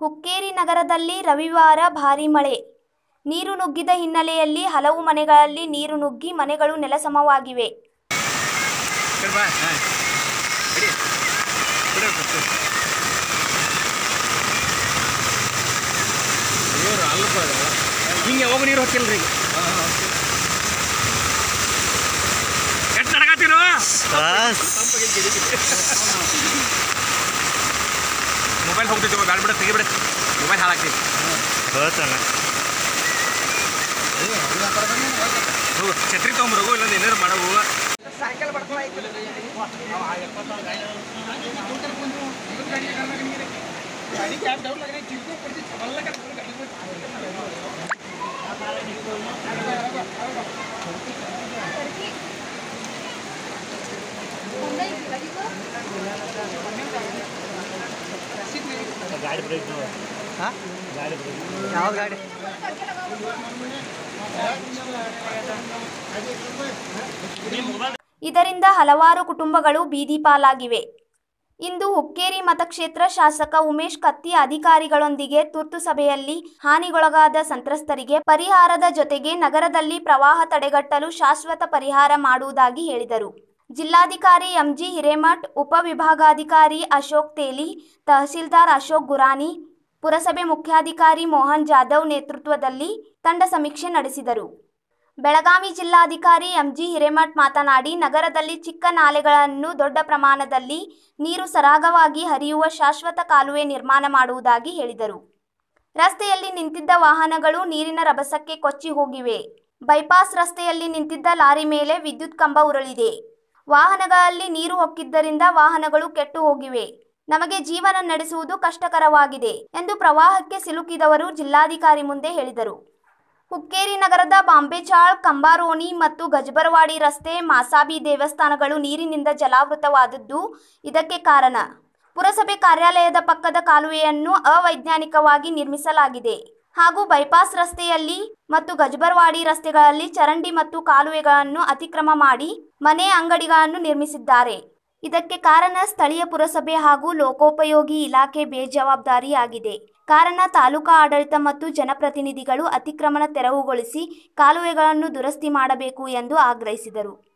ಹುಕ್ಕೇರಿ ನಗರದಲ್ಲಿ ರವಿವಾರ ಭಾರೀ ಮಳೆ ನೀರು ನುಗ್ಗಿದ ಹಿನ್ನೆಲೆಯಲ್ಲಿ ಹಲವು ಮನೆಗಳಲ್ಲಿ ನೀರು ನುಗ್ಗಿ ಮನೆಗಳು ನೆಲಸಮವಾಗಿವೆ ಕಡೆ ಬಾ ಹಾಂ ಬಿಡಿ ಬಿಡು ಫಸ್ಟು ನೀರು ಅಲ್ಪ ಹಿಂಗೆ ಹೋಗು ನೀರು ಹೊಕ್ಕಿಲ್ರಿ ಈಗ ಎಷ್ಟು ನಡಕತ್ತೀರು ಮೊಬೈಲ್ ಹೋಗ್ತೈತಿ ಬ್ಯಾಡ ಬಿಡ ತೆಗಿಬಿಡ ಮೊಬೈಲ್ ಹಾಳಾಗ್ತೈತಿ ಹೋಗು ಛತ್ರಿ ತೊಗೊಂಬರೋಗು ಇಲ್ಲೊಂದು ಏನಾರು ಮಾಡವು ಯಾವ್ದು ಗಾಡಿ ಇದರಿಂದ ಹಲವಾರು ಕುಟುಂಬಗಳು ಬೀದಿ ಪಾಲಾಗಿವೆ ಇಂದು ಹುಕ್ಕೇರಿ ಮತಕ್ಷೇತ್ರ ಶಾಸಕ ಉಮೇಶ್ ಕತ್ತಿ ಅಧಿಕಾರಿಗಳೊಂದಿಗೆ ತುರ್ತು ಸಭೆಯಲ್ಲಿ ಹಾನಿಗೊಳಗಾದ ಸಂತ್ರಸ್ತರಿಗೆ ಪರಿಹಾರದ ಜೊತೆಗೆ ನಗರದಲ್ಲಿ ಪ್ರವಾಹ ತಡೆಗಟ್ಟಲು ಶಾಶ್ವತ ಪರಿಹಾರ ಮಾಡುವುದಾಗಿ ಹೇಳಿದರು ಜಿಲ್ಲಾಧಿಕಾರಿ ಎಂಜಿ ಹಿರೇಮಠ್ ಉಪವಿಭಾಗಾಧಿಕಾರಿ ಅಶೋಕ್ ತೇಲಿ ತಹಸೀಲ್ದಾರ್ ಅಶೋಕ್ ಗುರಾನಿ ಪುರಸಭೆ ಮುಖ್ಯಾಧಿಕಾರಿ ಮೋಹನ್ ಜಾಧವ್ ನೇತೃತ್ವದಲ್ಲಿ ತಂಡ ಸಮೀಕ್ಷೆ ನಡೆಸಿದರು ಬೆಳಗಾವಿ ಜಿಲ್ಲಾಧಿಕಾರಿ ಎಂಜಿ ಹಿರೇಮಠ್ ಮಾತನಾಡಿ ನಗರದಲ್ಲಿ ಚಿಕ್ಕ ನಾಲೆಗಳನ್ನು ದೊಡ್ಡ ಪ್ರಮಾಣದಲ್ಲಿ ನೀರು ಸರಾಗವಾಗಿ ಹರಿಯುವ ಶಾಶ್ವತ ಕಾಲುವೆ ನಿರ್ಮಾಣ ಮಾಡುವುದಾಗಿ ಹೇಳಿದರು ರಸ್ತೆಯಲ್ಲಿ ನಿಂತಿದ್ದ ವಾಹನಗಳು ನೀರಿನ ರಭಸಕ್ಕೆ ಕೊಚ್ಚಿ ಹೋಗಿವೆ ಬೈಪಾಸ್ ರಸ್ತೆಯಲ್ಲಿ ನಿಂತಿದ್ದ ಲಾರಿ ಮೇಲೆ ವಿದ್ಯುತ್ ಕಂಬ ಉರುಳಿದೆ ವಾಹನಗಳಲ್ಲಿ ನೀರು ಹೊಕ್ಕಿದ್ದರಿಂದ ವಾಹನಗಳು ಕೆಟ್ಟು ಹೋಗಿವೆ ನಮಗೆ ಜೀವನ ನಡೆಸುವುದು ಕಷ್ಟಕರವಾಗಿದೆ ಎಂದು ಪ್ರವಾಹಕ್ಕೆ ಸಿಲುಕಿದವರು ಜಿಲ್ಲಾಧಿಕಾರಿ ಮುಂದೆ ಹೇಳಿದರು ಹುಕ್ಕೇರಿ ನಗರದ ಬಾಂಬೆಚಾಳ್ ಕಂಬಾರೋಣಿ ಮತ್ತು ಗಜಬರವಾಡಿ ರಸ್ತೆ ಮಾಸಾಬಿ ದೇವಸ್ಥಾನಗಳು ನೀರಿನಿಂದ ಜಲಾವೃತವಾದದ್ದು ಇದಕ್ಕೆ ಕಾರಣ ಪುರಸಭೆ ಕಾರ್ಯಾಲಯದ ಪಕ್ಕದ ಕಾಲುವೆಯನ್ನು ಅವೈಜ್ಞಾನಿಕವಾಗಿ ನಿರ್ಮಿಸಲಾಗಿದೆ ಹಾಗೂ ಬೈಪಾಸ್ ರಸ್ತೆಯಲ್ಲಿ ಮತ್ತು ಗಜಬರ್ವಾಡಿ ರಸ್ತೆಗಳಲ್ಲಿ ಚರಂಡಿ ಮತ್ತು ಕಾಲುವೆಗಳನ್ನು ಅತಿಕ್ರಮ ಮಾಡಿ ಮನೆ ಅಂಗಡಿಗಳನ್ನು ನಿರ್ಮಿಸಿದ್ದಾರೆ ಇದಕ್ಕೆ ಕಾರಣ ಸ್ಥಳೀಯ ಪುರಸಭೆ ಹಾಗೂ ಲೋಕೋಪಯೋಗಿ ಇಲಾಖೆ ಬೇಜವಾಬ್ದಾರಿಯಾಗಿದೆ ಕಾರಣ ತಾಲೂಕಾ ಆಡಳಿತ ಮತ್ತು ಜನಪ್ರತಿನಿಧಿಗಳು ಅತಿಕ್ರಮಣ ತೆರವುಗೊಳಿಸಿ ಕಾಲುವೆಗಳನ್ನು ದುರಸ್ತಿ ಮಾಡಬೇಕು ಎಂದು ಆಗ್ರಹಿಸಿದರು